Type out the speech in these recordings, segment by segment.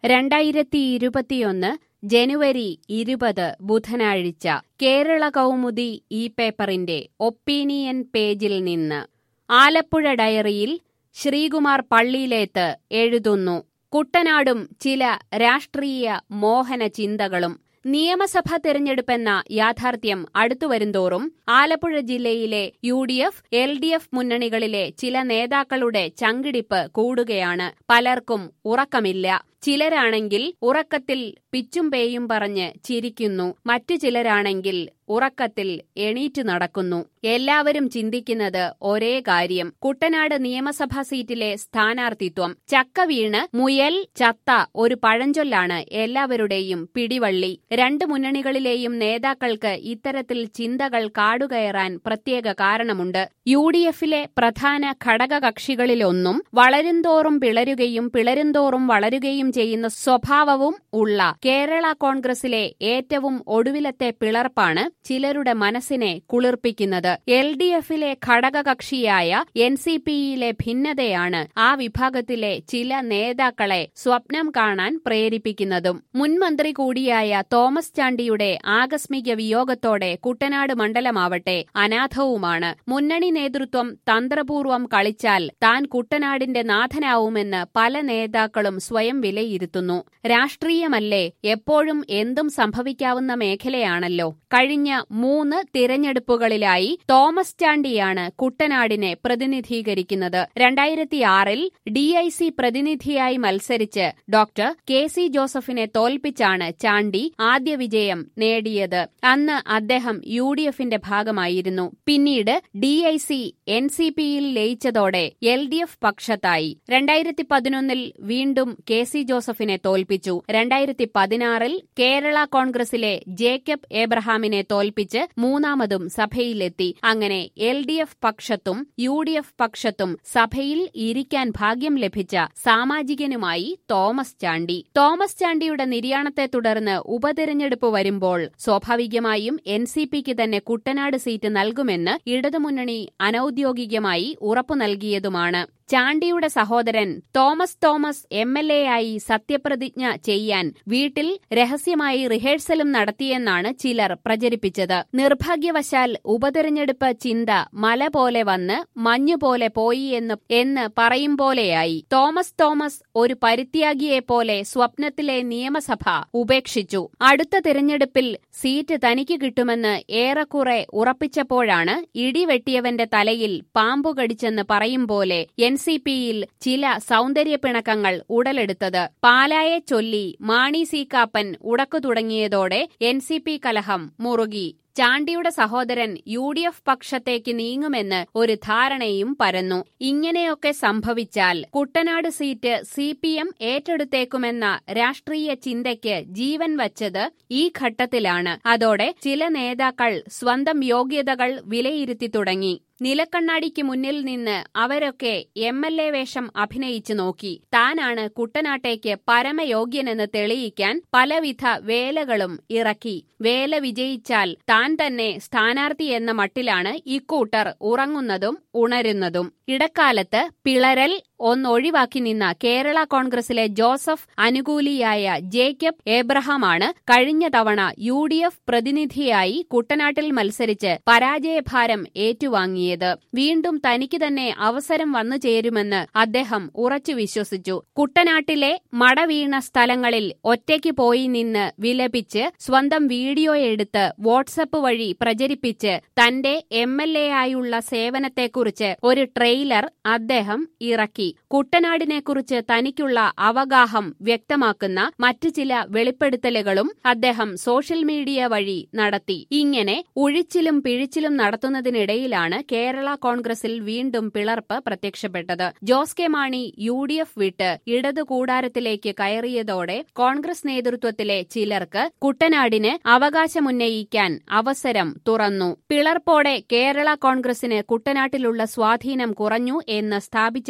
രണ്ടായിരത്തി ഇരുപത്തിയൊന്ന് ജനുവരി ഇരുപത് ബുധനാഴ്ച കേരള കൗമുദി ഈ പേപ്പറിന്റെ ഒപ്പീനിയൻ പേജിൽ നിന്ന് ആലപ്പുഴ ഡയറിയിൽ ശ്രീകുമാർ പള്ളിയിലേത്ത് എഴുതുന്നു കുട്ടനാടും ചില രാഷ്ട്രീയ മോഹന ചിന്തകളും നിയമസഭാ തെരഞ്ഞെടുപ്പെന്ന യാഥാർത്ഥ്യം അടുത്തുവരുന്തോറും ആലപ്പുഴ ജില്ലയിലെ U D F L D F മുന്നണികളിലെ ചില നേതാക്കളുടെ ചങ്കിടിപ്പ് കൂടുകയാണ് പലർക്കും ഉറക്കമില്ല ചിലരാണെങ്കിൽ ഉറക്കത്തിൽ പിച്ചും പേയും പറഞ്ഞ് ചിരിക്കുന്നു മറ്റു ചിലരാണെങ്കിൽ ഉറക്കത്തിൽ എണീറ്റു നടക്കുന്നു എല്ലാവരും ചിന്തിക്കുന്നത് ഒരേ കാര്യം കുട്ടനാട് നിയമസഭാ സീറ്റിലെ സ്ഥാനാർത്ഥിത്വം ചക്ക വീണ് മുയൽ ചത്ത ഒരു പഴഞ്ചൊല്ലാണ് എല്ലാവരുടെയും പിടിവള്ളി രണ്ട് മുന്നണികളിലെയും നേതാക്കൾക്ക് ഇത്തരത്തിൽ ചിന്തകൾ കാടുകയറാൻ പ്രത്യേക കാരണമുണ്ട് യു ഡി എഫിലെ പ്രധാന ഘടകകക്ഷികളിലൊന്നും വളരുംതോറും പിളരുകയും പിളരുംതോറും വളരുകയും ചെയ്യുന്ന സ്വഭാവവും ഉള്ള കേരള കോൺഗ്രസിലെ ഏറ്റവും ഒടുവിലത്തെ പിളർപ്പാണ് ചിലരുടെ മനസ്സിനെ കുളിർപ്പിക്കുന്നത് എൽ ഡി എഫിലെ ഘടകകക്ഷിയായ എൻ സി പിയിലെ ഭിന്നതയാണ് ആ വിഭാഗത്തിലെ ചില നേതാക്കളെ സ്വപ്നം കാണാൻ പ്രേരിപ്പിക്കുന്നതും മുൻമന്ത്രി കൂടിയായ തോമസ് ചാണ്ടിയുടെ ആകസ്മിക വിയോഗത്തോടെ കുട്ടനാട് മണ്ഡലമാവട്ടെ അനാഥവുമാണ് മുന്നണി നേതൃത്വം തന്ത്രപൂർവം കളിച്ചാൽ താൻ കുട്ടനാടിന്റെ നാഥനാവുമെന്ന് പല നേതാക്കളും സ്വയം വിലയിരുത്തുന്നു രാഷ്ട്രീയമല്ലേ എപ്പോഴും എന്തും സംഭവിക്കാവുന്ന മേഖലയാണല്ലോ കഴിഞ്ഞ മൂന്ന് തിരഞ്ഞെടുപ്പുകളിലായി തോമസ് ചാണ്ടിയാണ് കുട്ടനാടിനെ പ്രതിനിധീകരിക്കുന്നത് രണ്ടായിരത്തിയാറിൽ ഡി ഐ സി പ്രതിനിധിയായി മത്സരിച്ച് ഡോക്ടർ കെ സി ജോസഫിനെ തോൽപ്പിച്ചാണ് ചാണ്ടി ആദ്യ വിജയം നേടിയത് അന്ന് അദ്ദേഹം യു ഡി എഫിന്റെ ഭാഗമായിരുന്നു പിന്നീട് D I C N C പിയിൽ ലയിച്ചതോടെ എൽ ഡി എഫ് പക്ഷത്തായി രണ്ടായിരത്തി പതിനൊന്നിൽ വീണ്ടും കെ സി ജോസഫിനെ തോൽപ്പിച്ചു രണ്ടായിരത്തി പതിനാറിൽ കേരള കോൺഗ്രസിലെ ജേക്കബ് ഏബ്രഹാമിനെ തോൽപ്പിച്ച് മൂന്നാമതും സഭയിലെത്തി അങ്ങനെ എൽ ഡി എഫ് പക്ഷത്തും യു ഡി എഫ് പക്ഷത്തും സഭയിൽ ഇരിക്കാൻ ഭാഗ്യം ലഭിച്ച സാമാജികനുമായി തോമസ് ചാണ്ടി തോമസ് ചാണ്ടിയുടെ നിര്യാണത്തെ തുടർന്ന് ഉപതെരഞ്ഞെടുപ്പ് വരുമ്പോൾ സ്വാഭാവികമായും എൻ സി പിക്ക് തന്നെ കുട്ടനാട് സീറ്റ് നൽകുമെന്ന് ഇടതുമുന്നണി അനൌദ്യോഗികമായി ഉറപ്പു നൽകിയതുമാണ് ചാണ്ടിയുടെ സഹോദരൻ Thomas Thomas M L A ആയി സത്യപ്രതിജ്ഞ ചെയ്യാൻ വീട്ടിൽ രഹസ്യമായി റിഹേഴ്സലും നടത്തിയെന്നാണ് ചിലർ പ്രചരിപ്പിച്ചത് നിർഭാഗ്യവശാൽ ഉപതെരഞ്ഞെടുപ്പ് ചിന്ത മല പോലെ വന്ന് മഞ്ഞുപോലെ പോയി എന്ന് എന്ന് പറയും പോലെയായി തോമസ് തോമസ് ഒരു പരിത്യാഗിയെപ്പോലെ സ്വപ്നത്തിലെ നിയമസഭ ഉപേക്ഷിച്ചു അടുത്ത തിരഞ്ഞെടുപ്പിൽ സീറ്റ് തനിക്ക് കിട്ടുമെന്ന് ഏറെക്കുറെ ഉറപ്പിച്ചപ്പോഴാണ് ഇടിവെട്ടിയവന്റെ തലയിൽ പാമ്പു കടിച്ചെന്ന് പറയും പോലെ എൻ സി പിയിൽ ചില സൗന്ദര്യ പിണക്കങ്ങൾ ഉടലെടുത്തത് പാലായെ ചൊല്ലി മാണി സി കാപ്പൻ ഉടക്കു തുടങ്ങിയതോടെ എൻ സി പി കലഹം മുറുകി ചാണ്ടിയുടെ സഹോദരൻ യു ഡി എഫ് പക്ഷത്തേക്ക് നീങ്ങുമെന്ന് ഒരു ധാരണയും പരന്നു ഇങ്ങനെയൊക്കെ സംഭവിച്ചാൽ Kuttanad seat C P M ഏറ്റെടുത്തേക്കുമെന്ന രാഷ്ട്രീയ ചിന്തയ്ക്ക് ജീവൻ വച്ചത് ഈ ഘട്ടത്തിലാണ് അതോടെ ചില നേതാക്കൾ സ്വന്തം യോഗ്യതകൾ വിലയിരുത്തി തുടങ്ങി നിലക്കണ്ണാടിക്ക് മുന്നിൽ നിന്ന് അവരൊക്കെ എം എൽ എ വേഷം അഭിനയിച്ചു നോക്കി താനാണ് കുട്ടനാട്ടേക്ക് പരമയോഗ്യനെന്ന് തെളിയിക്കാൻ പലവിധ വേലകളും ഇറക്കി വേല വിജയിച്ചാൽ താൻ തന്നെ സ്ഥാനാർത്ഥി എന്ന മട്ടിലാണ് ഇക്കൂട്ടർ ഉറങ്ങുന്നതും ഉണരുന്നതും ഇടക്കാലത്ത് പിളരൽ ഒന്നൊഴിവാക്കി നിന്ന കേരള കോൺഗ്രസിലെ ജോസഫ് അനുകൂലിയായ ജേക്കബ് ഏബ്രഹാമാണ് കഴിഞ്ഞ തവണ യു ഡി എഫ് പ്രതിനിധിയായി കുട്ടനാട്ടിൽ മത്സരിച്ച് പരാജയഭാരം ഏറ്റുവാങ്ങിയത് വീണ്ടും തനിക്ക് തന്നെ അവസരം വന്നു ചേരുമെന്ന് അദ്ദേഹം ഉറച്ചു വിശ്വസിച്ചു കുട്ടനാട്ടിലെ മടവീണ സ്ഥലങ്ങളിൽ ഒറ്റയ്ക്ക് പോയി നിന്ന് വിലപിച്ച് സ്വന്തം വീഡിയോ എടുത്ത് വാട്സപ്പ് വഴി പ്രചരിപ്പിച്ച് തന്റെ എം എൽ എ ആയുള്ള സേവനത്തെക്കുറിച്ച് ഒരു ട്രെയിലർ അദ്ദേഹം ഇറക്കി കുട്ടനാടിനെക്കുറിച്ച് തനിക്കുള്ള അവഗാഹം വ്യക്തമാക്കുന്ന മറ്റു ചില വെളിപ്പെടുത്തലുകളും അദ്ദേഹം സോഷ്യൽ മീഡിയ വഴി നടത്തി ഇങ്ങനെ ഉഴിച്ചിലും പിഴിച്ചിലും നടത്തുന്നതിനിടയിലാണ് കേരള കോൺഗ്രസിൽ വീണ്ടും പിളർപ്പ് പ്രത്യക്ഷപ്പെട്ടത് Jose K Mani U D F വിട്ട് ഇടതു കൂടാരത്തിലേക്ക് കയറിയതോടെ കോൺഗ്രസ് നേതൃത്വത്തിലെ ചിലർക്ക് കുട്ടനാടിന് അവകാശമുന്നയിക്കാൻ അവസരം തുറന്നു പിളർപ്പോടെ കേരള കോൺഗ്രസിന് കുട്ടനാട്ടിലുള്ള സ്വാധീനം കുറഞ്ഞു എന്ന് സ്ഥാപിച്ചെടുക്കാൻ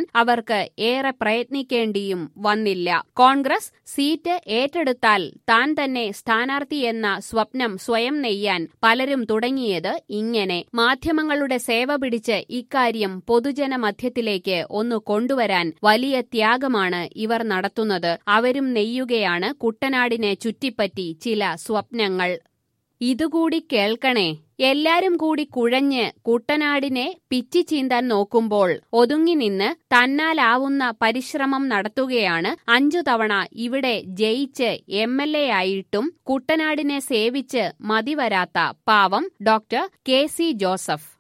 അവർക്ക് ഏറെ പ്രയത്നിക്കേണ്ടിയും വന്നില്ല കോൺഗ്രസ് സീറ്റ് ഏറ്റെടുത്താൽ താൻ തന്നെ സ്ഥാനാർത്ഥിയെന്ന സ്വപ്നം സ്വയം നെയ്യാൻ പലരും തുടങ്ങിയത് ഇങ്ങനെ മാധ്യമങ്ങളുടെ സേവ പിടിച്ച് ഇക്കാര്യം പൊതുജന മധ്യത്തിലേക്ക് ഒന്ന് കൊണ്ടുവരാൻ വലിയ ത്യാഗമാണ് ഇവർ നടത്തുന്നത് അവരും നെയ്യുകയാണ് കുട്ടനാടിനെ ചുറ്റിപ്പറ്റി ചില സ്വപ്നങ്ങൾ ഇതുകൂടി കേൾക്കണേ എല്ലാരും കൂടി കുഴഞ്ഞ് കുട്ടനാടിനെ പിച്ചി ചീന്താൻ നോക്കുമ്പോൾ ഒതുങ്ങി നിന്ന് തന്നാലാവുന്ന പരിശ്രമം നടത്തുകയാണ് അഞ്ചു തവണ ഇവിടെ ജയിച്ച് എം എൽ എ ആയിട്ടും കുട്ടനാടിനെ സേവിച്ച് മതിവരാത്ത പാവം ഡോക്ടർ കെ സി ജോസഫ്